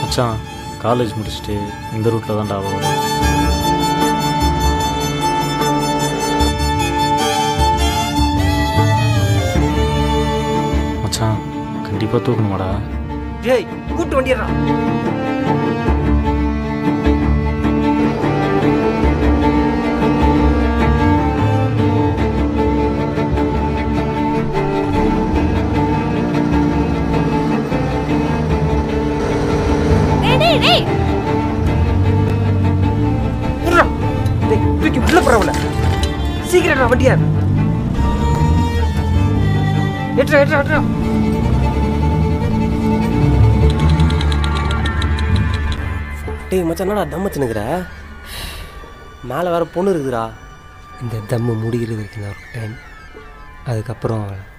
மச்சான் காலேஜ் முடிச்சுட்டு இந்த ரூட்டில் தான்டா அவ வரும் மச்சான் கண்டிப்பாக தூக்கணுமாடா டேய் கூட்டு வண்டிடுறா டேய் டேய் டேய் விட்றா டேய் தூக்கி உள்ள போறவல சீக்கிரம் வண்டியா ஏற்றா ஏற்றா ஏற்றா டேய் மச்சான் என்னடா தம் வச்சுனுக்குற மேலே வேற பொண்ணு இருக்குதுடா இந்த தம்மு முடிகிற வரைக்கும் தான் ஒரு டைம் அதுக்கப்புறம் அவளை